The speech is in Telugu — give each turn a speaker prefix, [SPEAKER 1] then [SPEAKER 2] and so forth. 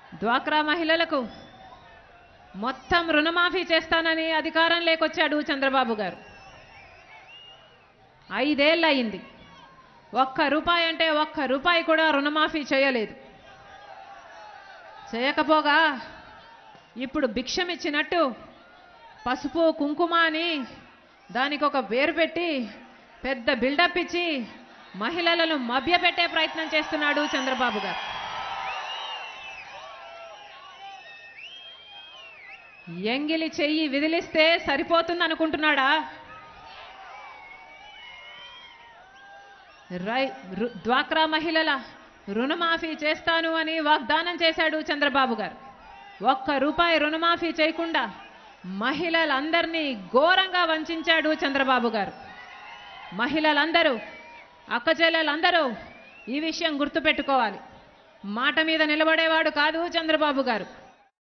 [SPEAKER 1] డ్వాక్రా మహిళలకు మొత్తం రుణమాఫీ చేస్తానని అధికారం లేకొచ్చాడు చంద్రబాబు గారు ఐదేళ్ళు అయింది ఒక్క రూపాయి అంటే ఒక్క రూపాయి కూడా రుణమాఫీ చేయలేదు చేయకపోగా ఇప్పుడు భిక్షమిచ్చినట్టు పసుపు కుంకుమ అని దానికి ఒక పేరు పెట్టి పెద్ద బిల్డప్ ఇచ్చి మహిళలను మభ్యపెట్టే ప్రయత్నం చేస్తున్నాడు చంద్రబాబు గారు ఎంగిలి చెయ్యి విదిలిస్తే సరిపోతుంది అనుకుంటున్నాడా రై రు- డ్వాక్రా మహిళల రుణమాఫీ చేస్తాను అని వాగ్దానం చేశాడు చంద్రబాబు గారు ఒక్క రూపాయి రుణమాఫీ చేయకుండా మహిళలందరినీ ఘోరంగా వంచాడు చంద్రబాబు గారు మహిళలందరూ అక్కచెల్లెలందరూ ఈ విషయం గుర్తుపెట్టుకోవాలి మాట మీద నిలబడేవాడు కాదు చంద్రబాబు గారు